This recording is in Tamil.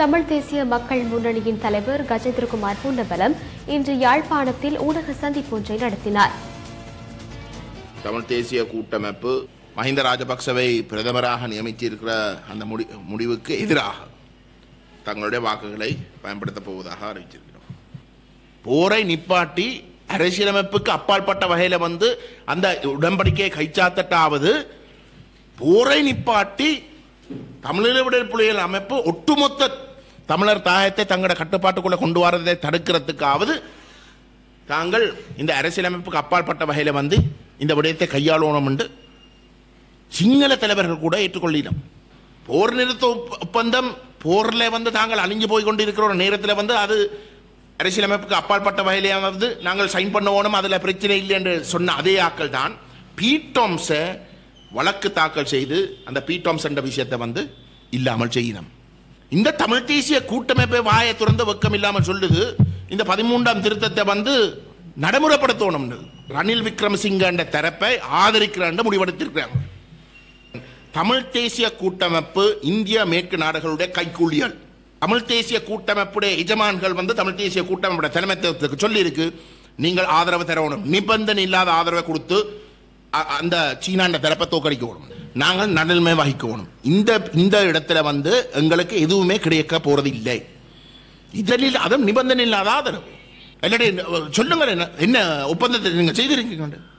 தமிழ் தேசிய மக்கள் முன்னணியின் தலைவர் கஜேந்திரகுமார் பொன்னபலம் இன்று யாழ்ப்பாணத்தில் ஊடக சந்திப்பு ஒன்றை நடத்தினார் தமிழ் தேசிய கூட்டமைப்பு மஹிந்த ராஜபக்சவை பிரதமராக நியமித்திருக்கிற அந்த முடி முடிவுக்கு எதிராக தங்களுடைய வாக்குகளை பயன்படுத்தப் போவதாக அறிவிச்சிருக்கிறோம் போரை நிப்பாட்டி அரசியலமைப்புக்கு அப்பாற்பட்ட வகையில வந்து அந்த உடன்படிக்கையை கைச்சாத்தட்டாவது போரை நிப்பாட்டி தமிழீழ விடுதலை புலிகள் அமைப்பு ஒட்டுமொத்த தமிழர் தாயத்தை தங்களோட கட்டுப்பாட்டுக்குள்ள கொண்டு வரதை தடுக்கிறதுக்காவது தாங்கள் இந்த அரசியலமைப்புக்கு அப்பாற்பட்ட வகையில வந்து இந்த விடயத்தை கையாளணும் என்று சிங்கள தலைவர்கள் கூட ஏற்றுக்கொள்ளினோம் போர் நிறுத்த ஒப்ப- ஒப்பந்தம் போர்ல வந்து தாங்கள் அழிஞ்சு போய் கொண்டிருக்கிற ஒரு நேரத்தில் வந்து அது அரசியலமைப்புக்கு அப்பாற்பட்ட வகையிலாவது நாங்கள் சைன் பண்ணுவோம் அதுல பிரச்சனை இல்லை என்று சொன்ன அதே ஆக்கள் தான் பீட்டோம்ஸை வழக்கு தாக்கல் செய்து அந்த பீட்டோம்ஸ் என்ற விஷயத்தை வந்து இல்லாமல் செய்யணும் இந்த தமிழ் தேசிய கூட்டமைப்பை வாயை திறந்து வெக்கம் இல்லாமல் சொல்லுது இந்த பதிமூன்றாம் திருத்தத்தை வந்து நடைமுறைப்படுத்தணும் ரணில் விக்ரமசிங்க என்ற தரப்பை ஆதரிக்கிறான் முடிவெடுத்திருக்கிறாங்க தமிழ் தேசிய கூட்டமைப்பு இந்திய மேற்கு நாடுகளுடைய கைக்கூலிகள் தமிழ் தேசிய கூட்டமைப்புடைய எஜமான்கள் வந்து தமிழ் தேசிய கூட்டமைப்புடைய தலைமைத்துவத்துக்கு சொல்லி இருக்கு நீங்கள் ஆதரவு தரணும் நிபந்தனை இல்லாத ஆதரவை கொடுத்து அ- அந்த சீனாண்ட தரப்பை தோக்கடிக்கணும் நாங்கள் நடுநிலைமை வகிக்கணும் இந்த இந்த இடத்துல வந்து எங்களுக்கு எதுவுமே கிடைக்க போறது இல்லை இதில் அதுவும் நிபந்தனை இல்லாத ஆதரவு இல்லாட்டி சொல்லுங்க என்ன என்ன ஒப்பந்தத்தை நீங்க செய்திருக்கீங்க